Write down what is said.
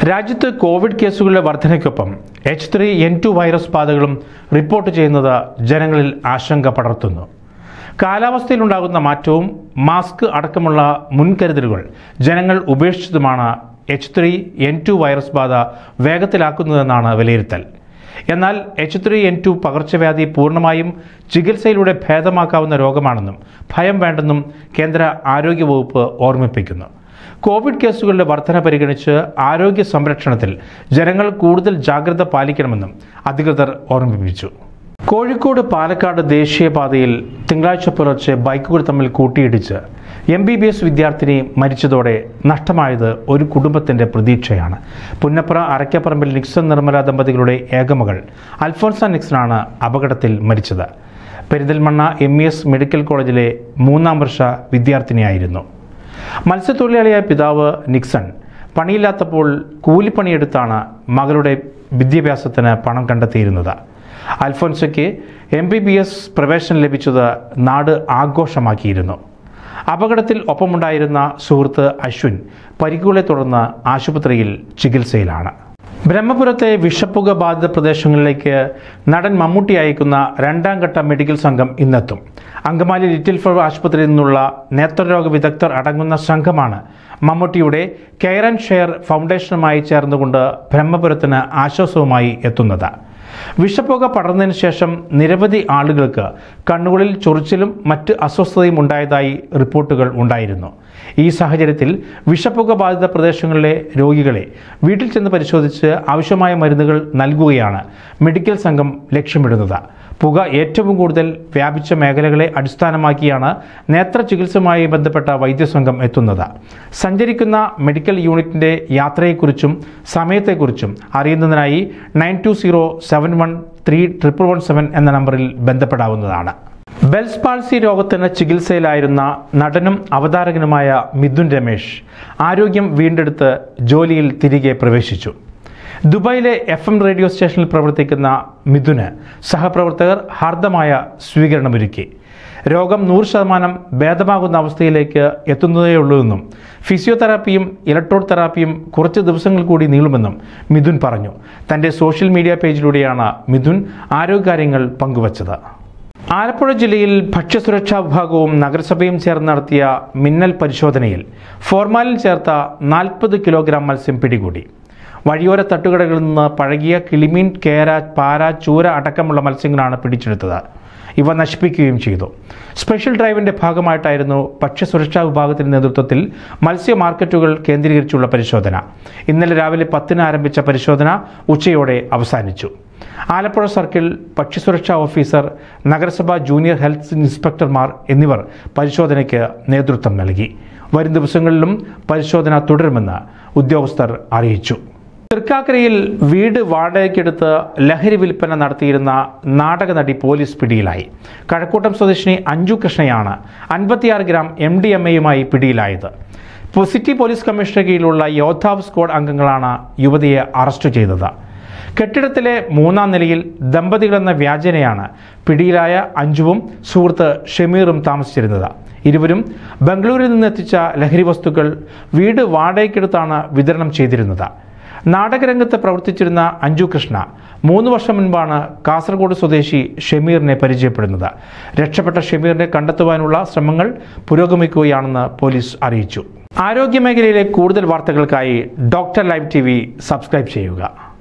രാജ്യത്ത് കോവിഡ് കേസുകളുടെ വർധനയ്ക്കൊപ്പം H three N two virus ബാധകളും റിപ്പോർട്ട് ചെയ്യുന്നത് ജനങ്ങളിൽ ആശങ്ക പടർത്തുന്നു കാലാവസ്ഥയിലുണ്ടാകുന്ന മാറ്റവും മാസ്ക് അടക്കമുള്ള മുൻകരുതലുകൾ ജനങ്ങൾ ഉപേക്ഷിച്ചതുമാണ് H three N two virus ബാധ വേഗത്തിലാക്കുന്നതെന്നാണ് വിലയിരുത്തൽ എന്നാൽ എച്ച് ത്രീ എൻ ടു പകർച്ചവ്യാധി പൂർണ്ണമായും ചികിത്സയിലൂടെ ഭേദമാക്കാവുന്ന രോഗമാണെന്നും ഭയം വേണ്ടെന്നും കേന്ദ്ര ആരോഗ്യവകുപ്പ് ഓർമ്മിപ്പിക്കുന്നു കോവിഡ് കേസുകളുടെ വർധന പരിഗണിച്ച് ആരോഗ്യ സംരക്ഷണത്തിൽ ജനങ്ങൾ കൂടുതൽ ജാഗ്രത പാലിക്കണമെന്നും അധികൃതർ ഓർമ്മിപ്പിച്ചു കോഴിക്കോട് പാലക്കാട് ദേശീയപാതയിൽ തിങ്കളാഴ്ച പുലർച്ചെ ബൈക്കുകൾ തമ്മിൽ കൂട്ടിയിടിച്ച് എം ബി ബി എസ് വിദ്യാർത്ഥിനി മരിച്ചതോടെ നഷ്ടമായത് ഒരു കുടുംബത്തിന്റെ പ്രതീക്ഷയാണ് പുന്നപ്ര അരക്കപ്പറമ്പിൽ നിക്സൺ നിർമ്മല ദമ്പതികളുടെ ഏകമകൾ അൽഫോൻസ നിക്സണാണ് അപകടത്തിൽ മരിച്ചത് Perinthalmanna M E S medical കോളേജിലെ മൂന്നാം വർഷ വിദ്യാർത്ഥിനിയായിരുന്നു മത്സ്യത്തൊഴിലാളിയായ പിതാവ് നിക്സൺ പണിയില്ലാത്തപ്പോൾ കൂലിപ്പണിയെടുത്താണ് മകളുടെ വിദ്യാഭ്യാസത്തിന് പണം കണ്ടെത്തിയിരുന്നത് അൽഫോൻസയ്ക്ക് എം ബി ബി എസ് പ്രവേശനം ലഭിച്ചത് നാട് ആഘോഷമാക്കിയിരുന്നു അപകടത്തിൽ ഒപ്പമുണ്ടായിരുന്ന സുഹൃത്ത് അശ്വിൻ പരിക്കുകളെ തുടർന്ന് ആശുപത്രിയിൽ ചികിത്സയിൽ ബ്രഹ്മപുരത്തെ വിഷപ്പുക ബാധിത പ്രദേശങ്ങളിലേക്ക് നടൻ മമ്മൂട്ടി അയക്കുന്ന രണ്ടാം ഘട്ട മെഡിക്കൽ സംഘം ഇന്നെത്തും അങ്കമാലി ലിറ്റിൽ ഫ്ലവർ ആശുപത്രിയിൽ നിന്നുള്ള നേത്രരോഗ വിദഗ്ധർ അടങ്ങുന്ന സംഘമാണ് മമ്മൂട്ടിയുടെ കെയർ ആൻഡ് ഷെയർ ഫൗണ്ടേഷനുമായി ചേർന്നുകൊണ്ട് ബ്രഹ്മപുരത്തിന് ആശ്വാസവുമായി എത്തുന്നത് വിഷപ്പുക പടർന്നതിന് ശേഷം നിരവധി ആളുകൾക്ക് കണ്ണുകളിൽ ചൊറിച്ചിലും മറ്റ് അസ്വസ്ഥതയും ഉണ്ടായതായി റിപ്പോർട്ടുകൾ ഉണ്ടായിരുന്നു ഈ സാഹചര്യത്തിൽ വിഷപ്പുക ബാധിത പ്രദേശങ്ങളിലെ രോഗികളെ വീട്ടിൽ ചെന്ന് പരിശോധിച്ച് ആവശ്യമായ മരുന്നുകൾ നൽകുകയാണ് മെഡിക്കൽ സംഘം ലക്ഷ്യമിടുന്നത് പുക ഏറ്റവും കൂടുതൽ വ്യാപിച്ച മേഖലകളെ അടിസ്ഥാനമാക്കിയാണ് നേത്ര ചികിത്സയുമായി ബന്ധപ്പെട്ട വൈദ്യസംഘം എത്തുന്നത് സഞ്ചരിക്കുന്ന മെഡിക്കൽ യൂണിറ്റിൻ്റെ യാത്രയെക്കുറിച്ചും സമയത്തെക്കുറിച്ചും അറിയുന്നതിനായി nine two zero seven one three triple one seven എന്ന നമ്പറിൽ ബന്ധപ്പെടാവുന്നതാണ് ബെൽസ് പാൾസി രോഗത്തിന് ചികിത്സയിലായിരുന്ന നടനും അവതാരകനുമായ മിഥുൻ രമേശ് ആരോഗ്യം വീണ്ടെടുത്ത് ജോലിയിൽ തിരികെ പ്രവേശിച്ചു ദുബായിലെ എഫ് എം റേഡിയോ സ്റ്റേഷനിൽ പ്രവർത്തിക്കുന്ന മിഥുന് സഹപ്രവർത്തകർ ഹാർദമായ സ്വീകരണമൊരുക്കി രോഗം നൂറ് ശതമാനം ഭേദമാകുന്ന അവസ്ഥയിലേക്ക് എത്തുന്നതേയുള്ളൂവെന്നും ഫിസിയോതെറാപ്പിയും ഇലക്ട്രോഡ് തെറാപ്പിയും കുറച്ച് ദിവസങ്ങൾ കൂടി നീളുമെന്നും മിഥുൻ പറഞ്ഞു തൻ്റെ സോഷ്യൽ മീഡിയ പേജിലൂടെയാണ് മിഥുൻ ആരോഗ്യകാര്യങ്ങൾ പങ്കുവച്ചത് ആലപ്പുഴ ജില്ലയിൽ ഭക്ഷ്യസുരക്ഷാ വിഭാഗവും നഗരസഭയും ചേർന്ന് നടത്തിയ മിന്നൽ പരിശോധനയിൽ ഫോർമാലിൻ ചേർത്ത നാൽപ്പത് കിലോഗ്രാം മത്സ്യം പിടികൂടി വഴിയോര തട്ടുകടകളിൽ നിന്ന് പഴകിയ കിളിമീൻ കേര പാര ചൂര അടക്കമുള്ള മത്സ്യങ്ങളാണ് പിടിച്ചെടുത്തത് ഇവ നശിപ്പിക്കുകയും ചെയ്തു സ്പെഷ്യൽ ഡ്രൈവിന്റെ ഭാഗമായിട്ടായിരുന്നു ഭക്ഷ്യസുരക്ഷാ വിഭാഗത്തിന്റെ നേതൃത്വത്തിൽ മത്സ്യ മാർക്കറ്റുകൾ കേന്ദ്രീകരിച്ചുള്ള പരിശോധന ഇന്നലെ രാവിലെ പത്തിന് ആരംഭിച്ച പരിശോധന ഉച്ചയോടെ അവസാനിച്ചു ആലപ്പുഴ സർക്കിൾ ഭക്ഷ്യസുരക്ഷാ ഓഫീസർ നഗരസഭ ജൂനിയർ ഹെൽത്ത് ഇൻസ്പെക്ടർമാർ എന്നിവർ പരിശോധനയ്ക്ക് നേതൃത്വം നൽകി വരും ദിവസങ്ങളിലും പരിശോധന തുടരുമെന്ന് ഉദ്യോഗസ്ഥർ അറിയിച്ചു തൃക്കാക്കരയിൽ വീട് വാടകയ്ക്കെടുത്ത് ലഹരി വിൽപ്പന നടത്തിയിരുന്ന നാടക നടി പോലീസ് പിടിയിലായി കഴക്കൂട്ടം സ്വദേശിനി അഞ്ജു കൃഷ്ണയാണ് അൻപത്തിയാറ് ഗ്രാം എം ഡി എം എയുമായി പിടിയിലായത് ഇപ്പോൾ സിറ്റി പോലീസ് കമ്മീഷണർ കീഴിലുള്ള യോദ്ധാവ് സ്ക്വാഡ് അംഗങ്ങളാണ് യുവതിയെ അറസ്റ്റ് ചെയ്തത് കെട്ടിടത്തിലെ മൂന്നാം നിലയിൽ ദമ്പതികളെന്ന വ്യാജനയാണ് പിടിയിലായ അഞ്ജുവും സുഹൃത്ത് ഷമീറും താമസിച്ചിരുന്നത് ഇരുവരും ബംഗളൂരിൽ നിന്നെത്തിച്ച ലഹരി വസ്തുക്കൾ വീട് വാടകയ്ക്കെടുത്താണ് വിതരണം ചെയ്തിരുന്നത് നാടകരംഗത്ത് പ്രവർത്തിച്ചിരുന്ന അഞ്ജു കൃഷ്ണ മൂന്ന് വർഷം മുൻപാണ് കാസർഗോഡ് സ്വദേശി ഷമീറിനെ പരിചയപ്പെടുന്നത് രക്ഷപ്പെട്ട ഷമീറിനെ കണ്ടെത്തുവാനുള്ള ശ്രമങ്ങൾ പുരോഗമിക്കുകയാണെന്ന് പോലീസ് അറിയിച്ചു ആരോഗ്യമേഖലയിലെ കൂടുതൽ വാർത്തകൾക്കായി ഡോക്ടർ ലൈവ് ടി സബ്സ്ക്രൈബ് ചെയ്യുക